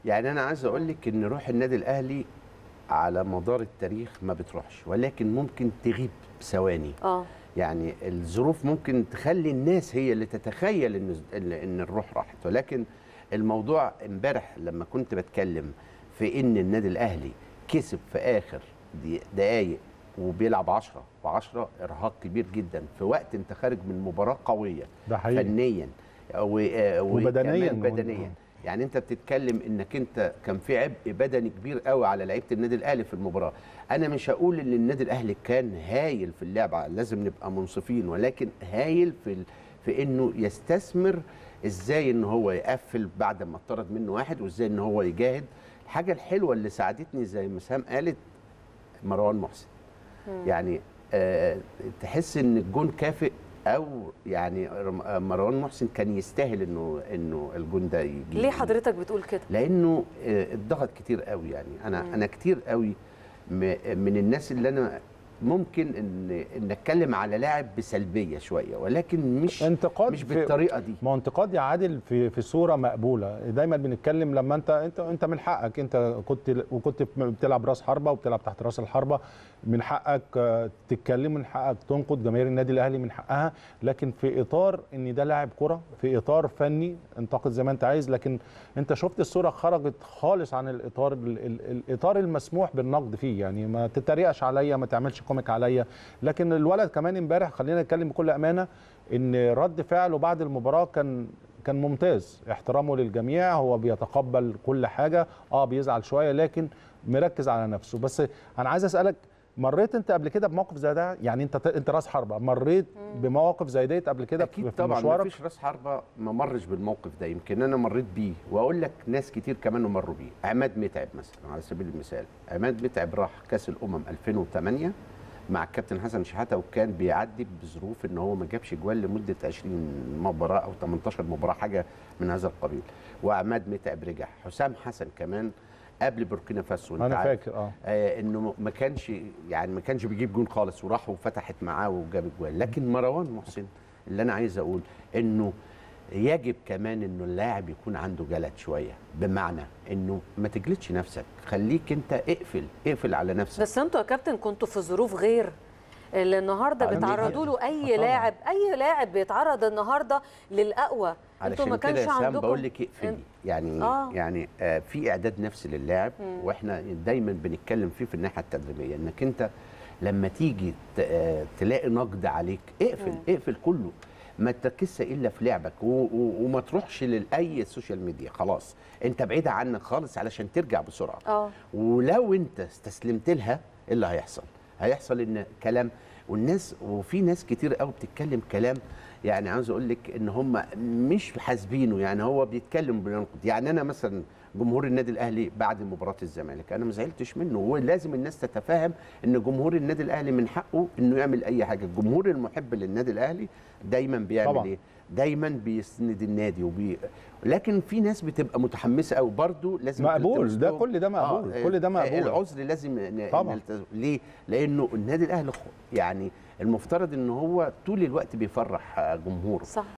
يعني انا عايز اقول لك ان روح النادي الاهلي على مدار التاريخ ما بتروحش ولكن ممكن تغيب ثواني اه يعني الظروف ممكن تخلي الناس هي اللي تتخيل ان ان إن الروح راحت ولكن الموضوع امبارح لما كنت بتكلم في ان النادي الاهلي كسب في اخر دي- دقايق وبيلعب 10 و10 ارهاق كبير جدا في وقت انت خارج من مباراه قويه ده حقيقي فنيا و- آه، وبدنياً وكمان بدنيا يعني انت بتتكلم انك انت كان في عبء بدني كبير قوي على لعيبه النادي الاهلي في المباراه انا مش هقول ان النادي الاهلي كان هايل في اللعبه لازم نبقى منصفين ولكن هايل في ال... في انه يستثمر ازاي ان هو يقفل بعد ما اتطرد منه واحد وازاي ان هو يجاهد الحاجه الحلوه اللي ساعدتني زي ما سام قالت مروان محسن يعني آه تحس ان الجون كافئ او يعني رم- آه، مروان محسن كان يستاهل انه انه الجون ده يجي ليه حضرتك بتقول كده لانه آه، اتضغط كتير قوي يعني انا مم. انا كتير قوي م- من الناس اللي انا ممكن ان ان اتكلم على لاعب بسلبيه شويه ولكن مش انتقاد مش في- بالطريقه دي ما هو انتقاد يا عادل في في صوره مقبوله دايما بنتكلم لما انت انت انت من حقك انت كنت وكنت بتلعب راس حربه وبتلعب تحت راس الحربه من حقك آه، تتكلم من حقك تنقد جماهير النادي الاهلي من حقها لكن في اطار ان ده لاعب كره في اطار فني انتقد زي ما انت عايز لكن انت شفت الصوره خرجت خالص عن الاطار ال- ال- الاطار المسموح بالنقد فيه يعني ما تتريقش عليا ما تعملش كوميك عليا لكن الولد كمان امبارح خلينا نتكلم بكل امانه ان رد فعله بعد المباراه كان كان ممتاز احترامه للجميع هو بيتقبل كل حاجه اه بيزعل شويه لكن مركز على نفسه بس انا عايز اسالك مريت انت قبل كده بموقف زي ده يعني انت انت راس حربه مريت بمواقف زي ديت قبل كده اكيد في طبعا ما مشوارك فيش راس حربه ما مرش بالموقف ده يمكن انا مريت بيه واقول لك ناس كتير كمان مروا بيه عماد متعب مثلا على سبيل المثال عماد متعب راح كاس الامم 2008 مع الكابتن حسن شحاته وكان بيعدي بظروف ان هو ما جابش جوال لمده 20 مباراه او 18 مباراه حاجه من هذا القبيل وعماد متعب رجع حسام حسن كمان قبل بوركينا فاسو انت انا عارف. فاكر اه آه انه ما كانش يعني ما كانش بيجيب جون خالص وراح وفتحت معاه وجاب الجوال لكن مروان محسن اللي انا عايز اقول انه يجب كمان انه اللاعب يكون عنده جلد شويه بمعنى انه ما تجلدش نفسك خليك انت اقفل اقفل على نفسك بس انتوا يا كابتن كنتوا في ظروف غير اللي النهارده آه، بتعرضوا له اي طبعاً. لاعب اي لاعب بيتعرض النهارده للاقوى انتوا ما علشان كده كانش يا سام عندكم بقول لك اقفلي انت- يعني آه. يعني آه في اعداد نفسي للاعب واحنا دايما بنتكلم فيه في الناحيه التدريبيه انك انت لما تيجي ت- آه، تلاقي نقد عليك اقفل اقفل كله ما تركزش الا في لعبك و- و- وما تروحش لاي سوشيال ميديا خلاص انت بعيد عنك خالص علشان ترجع بسرعه اه ولو انت استسلمت لها ايه اللي هيحصل هيحصل ان كلام والناس وفي ناس كتير قوي بتتكلم كلام يعني عاوز اقول لك ان هم مش حاسبينه يعني هو بيتكلم بينقد يعني انا مثلا جمهور النادي الاهلي بعد مباراه الزمالك انا ما زعلتش منه ولازم الناس تتفاهم ان جمهور النادي الاهلي من حقه انه يعمل اي حاجه الجمهور المحب للنادي الاهلي دايما بيعمل طبعاً. ايه دايما بيسند النادي وبي... لكن في ناس بتبقى متحمسه قوي برضه لازم مقبول، تلتمس ده لهم- كل ده مقبول، كل ده مقبول. العذر لازم ن- طبعاً. نلتزم ليه؟ لانه النادي الاهلي خ- يعني المفترض ان هو طول الوقت بيفرح جمهوره صح